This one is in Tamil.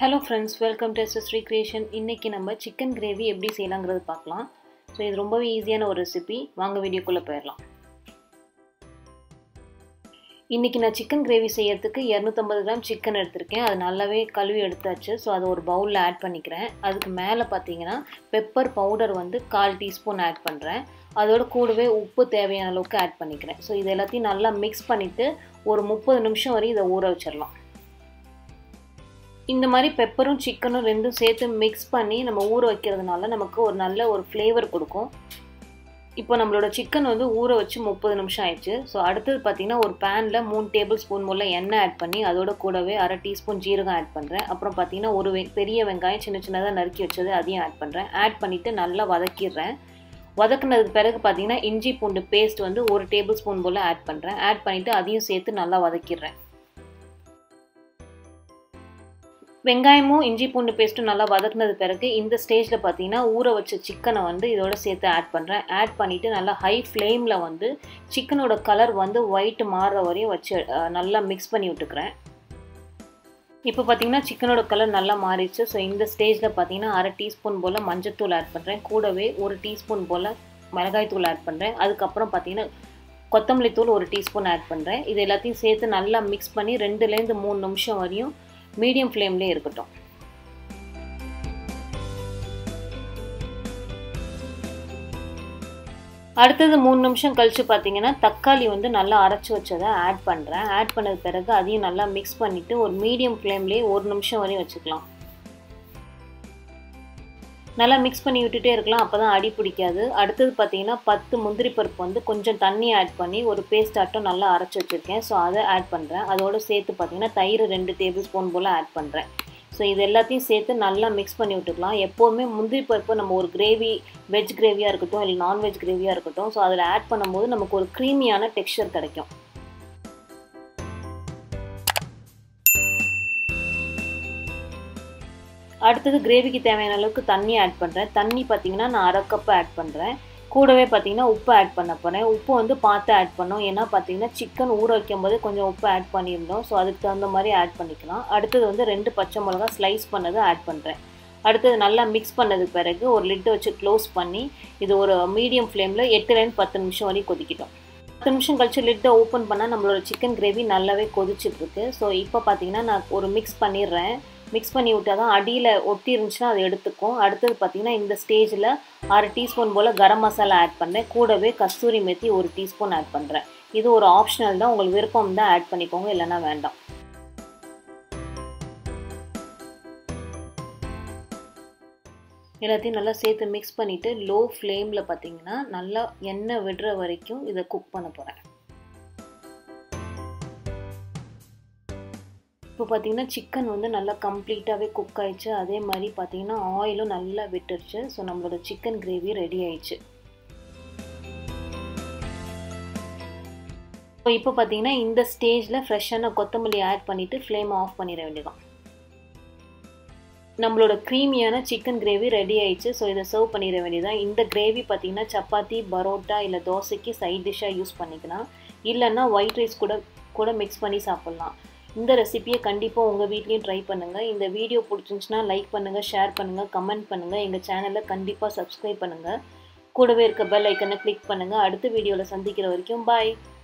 hello friends welcome to Sri creation இன்றைக்கி நம்ம சிக்கன் கிரேவி எப்படி செய்யலாங்கிறது பார்க்கலாம் ஸோ இது ரொம்பவே ஈஸியான ஒரு ரெசிபி வாங்க வீடியோக்குள்ளே போயிடலாம் இன்றைக்கி நான் சிக்கன் கிரேவி செய்யறதுக்கு இரநூத்தம்பது கிராம் சிக்கன் எடுத்திருக்கேன் அது நல்லாவே கழுவி எடுத்தாச்சு ஸோ அதை ஒரு பவுலில் ஆட் பண்ணிக்கிறேன் அதுக்கு மேலே பார்த்தீங்கன்னா பெப்பர் பவுடர் வந்து கால் டீஸ்பூன் ஆட் பண்ணுறேன் அதோட கூடவே உப்பு தேவையான அளவுக்கு ஆட் பண்ணிக்கிறேன் ஸோ இது எல்லாத்தையும் நல்லா மிக்ஸ் பண்ணிவிட்டு ஒரு முப்பது நிமிஷம் வரையும் இதை ஊற வச்சிடலாம் இந்த மாதிரி பெப்பரும் சிக்கனும் ரெண்டும் சேர்த்து மிக்ஸ் பண்ணி நம்ம ஊற வைக்கிறதுனால நமக்கு ஒரு நல்ல ஒரு ஃப்ளேவர் கொடுக்கும் இப்போ நம்மளோட சிக்கன் வந்து ஊற வச்சு முப்பது நிமிஷம் ஆயிடுச்சு ஸோ அடுத்தது பார்த்தீங்கன்னா ஒரு பேனில் மூணு டேபிள் ஸ்பூன் போல் எண்ணெய் ஆட் பண்ணி அதோட கூடவே அரை டீஸ்பூன் ஜீரகம் ஆட் பண்ணுறேன் அப்புறம் பார்த்தீங்கன்னா ஒரு பெரிய வெங்காயம் சின்ன சின்னதாக நறுக்கி வச்சது அதையும் ஆட் பண்ணுறேன் ஆட் பண்ணிவிட்டு நல்லா வதக்கிடுறேன் வதக்குனதுக்கு பிறகு பார்த்தீங்கன்னா இஞ்சி பூண்டு பேஸ்ட் வந்து ஒரு டேபிள் ஸ்பூன் போல் ஆட் பண்ணுறேன் ஆட் பண்ணிவிட்டு அதையும் சேர்த்து நல்லா வதக்கிடுறேன் வெங்காயமும் இஞ்சி பூண்டு பேஸ்ட்டும் நல்லா வதக்குனது பிறகு இந்த ஸ்டேஜில் பார்த்தீங்கன்னா ஊற வச்ச சிக்கனை வந்து இதோட சேர்த்து ஆட் பண்ணுறேன் ஆட் பண்ணிவிட்டு நல்லா ஹை ஃப்ளேமில் வந்து சிக்கனோட கலர் வந்து ஒயிட் மாறுற வரையும் வச்சு நல்லா மிக்ஸ் பண்ணி விட்டுக்கிறேன் இப்போ பார்த்தீங்கன்னா சிக்கனோட கலர் நல்லா மாறிடுச்சு ஸோ இந்த ஸ்டேஜில் பார்த்தீங்கன்னா அரை டீஸ்பூன் போல் மஞ்சத்தூள் ஆட் பண்ணுறேன் கூடவே ஒரு டீஸ்பூன் போல் மிளகாய் தூள் ஆட் பண்ணுறேன் அதுக்கப்புறம் பார்த்தீங்கன்னா கொத்தமல்லி தூள் ஒரு டீஸ்பூன் ஆட் பண்ணுறேன் இது எல்லாத்தையும் சேர்த்து நல்லா மிக்ஸ் பண்ணி ரெண்டுலேருந்து மூணு நிமிஷம் வரையும் மீடியம் ஃப்ளேம்லேயே இருக்கட்டும் அடுத்தது மூணு நிமிஷம் கழித்து பார்த்தீங்கன்னா தக்காளி வந்து நல்லா அரைச்சி வச்சதை ஆட் பண்ணுறேன் ஆட் பண்ணது பிறகு அதையும் நல்லா மிக்ஸ் பண்ணிவிட்டு ஒரு மீடியம் ஃப்ளேம்லேயே ஒரு நிமிஷம் வரையும் வச்சுக்கலாம் நல்லா மிக்ஸ் பண்ணி விட்டுட்டே இருக்கலாம் அப்போ தான் அடி பிடிக்காது அடுத்தது பார்த்தீங்கன்னா பத்து முந்திரி பருப்பு வந்து கொஞ்சம் தண்ணி ஆட் பண்ணி ஒரு பேஸ்ட் ஆட்டம் நல்லா அரைச்சி வச்சுருக்கேன் ஸோ அதை ஆட் பண்ணுறேன் அதோடு சேர்த்து பார்த்தீங்கன்னா தயிர் ரெண்டு டேபிள் ஸ்பூன் போல் ஆட் பண்ணுறேன் ஸோ இது எல்லாத்தையும் சேர்த்து நல்லா மிக்ஸ் பண்ணி விட்டுக்கலாம் எப்போவுமே முந்திரி பருப்பு நம்ம ஒரு கிரேவி வெஜ் கிரேவியாக இருக்கட்டும் இல்லை நான்வெஜ் கிரேவியாக இருக்கட்டும் ஸோ அதில் ஆட் பண்ணும்போது நமக்கு ஒரு க்ரீமியான டெக்ஸ்சர் கிடைக்கும் அடுத்தது கிரேவிக்கு தேவையான அளவுக்கு தண்ணி ஆட் பண்ணுறேன் தண்ணி பார்த்தீங்கன்னா நான் அரை கப்பு ஆட் பண்ணுறேன் கூடவே பார்த்தீங்கன்னா உப்பு ஆட் பண்ண போகிறேன் உப்பு வந்து பார்த்து ஆட் பண்ணோம் ஏன்னா பார்த்தீங்கன்னா சிக்கன் ஊற வைக்கும் போது கொஞ்சம் உப்பு ஆட் பண்ணியிருந்தோம் ஸோ அதுக்கு தகுந்த மாதிரி ஆட் பண்ணிக்கலாம் அடுத்தது வந்து ரெண்டு பச்சை மிளகா ஸ்லைஸ் பண்ணதை ஆட் பண்ணுறேன் அடுத்தது நல்லா மிக்ஸ் பண்ணதுக்கு பிறகு ஒரு லிட்டு வச்சு க்ளோஸ் பண்ணி இது ஒரு மீடியம் ஃப்ளேமில் எட்டுலேருந்து பத்து நிமிஷம் வரையும் கொதிக்கிட்டோம் பத்து நிமிஷம் கழிச்சு லிட்டை ஓப்பன் பண்ணால் நம்மளோட சிக்கன் கிரேவி நல்லாவே கொதிச்சிட்ருக்கு ஸோ இப்போ பார்த்தீங்கன்னா நான் ஒரு மிக்ஸ் பண்ணிடுறேன் மிக்ஸ் பண்ணி விட்டால் தான் அடியில் ஒட்டி இருந்துச்சுன்னா அதை எடுத்துக்கும் அடுத்தது பார்த்திங்கன்னா இந்த ஸ்டேஜில் அரை டீஸ்பூன் போல் கரம் மசாலா ஆட் பண்ணுறேன் கூடவே கஸ்தூரி மெத்தி ஒரு டீஸ்பூன் ஆட் பண்ணுறேன் இது ஒரு ஆப்ஷனல் தான் உங்களுக்கு விருப்பம் தான் ஆட் பண்ணிக்கோங்க இல்லைன்னா வேண்டாம் எல்லாத்தையும் நல்லா சேர்த்து மிக்ஸ் பண்ணிவிட்டு லோ ஃப்ளேமில் பார்த்தீங்கன்னா நல்லா எண்ணெய் விடுற வரைக்கும் இதை குக் பண்ண போகிறேன் இப்போ பார்த்தீங்கன்னா சிக்கன் வந்து நல்லா கம்ப்ளீட்டாகவே குக் ஆயிடுச்சு அதே மாதிரி பார்த்தீங்கன்னா ஆயிலும் நல்லா விட்டுருச்சு ஸோ நம்மளோட சிக்கன் கிரேவி ரெடி ஆயிடுச்சு ஸோ இப்போ பார்த்தீங்கன்னா இந்த ஸ்டேஜில் ஃப்ரெஷ்ஷான கொத்தமல்லி ஆட் பண்ணிவிட்டு ஃப்ளேம் ஆஃப் பண்ணிட வேண்டியதான் நம்மளோட க்ரீமியான சிக்கன் கிரேவி ரெடி ஆயிடுச்சு ஸோ இதை சர்வ் பண்ணிட வேண்டியதான் இந்த கிரேவி பார்த்தீங்கன்னா சப்பாத்தி பரோட்டா இல்லை தோசைக்கு சைட் டிஷ்ஷாக யூஸ் பண்ணிக்கலாம் இல்லைன்னா ஒயிட் ரைஸ் கூட கூட மிக்ஸ் பண்ணி சாப்பிட்லாம் இந்த ரெசிபியை கண்டிப்பாக உங்கள் வீட்லேயும் ட்ரை பண்ணுங்கள் இந்த வீடியோ பிடிச்சிருந்துச்சுன்னா லைக் பண்ணுங்கள் ஷேர் பண்ணுங்கள் கமெண்ட் பண்ணுங்கள் எங்கள் சேனலை கண்டிப்பாக சப்ஸ்கிரைப் பண்ணுங்கள் கூடவே இருக்க பெல் ஐக்கனை கிளிக் பண்ணுங்கள் அடுத்த வீடியோவில் சந்திக்கிற வரைக்கும் பாய்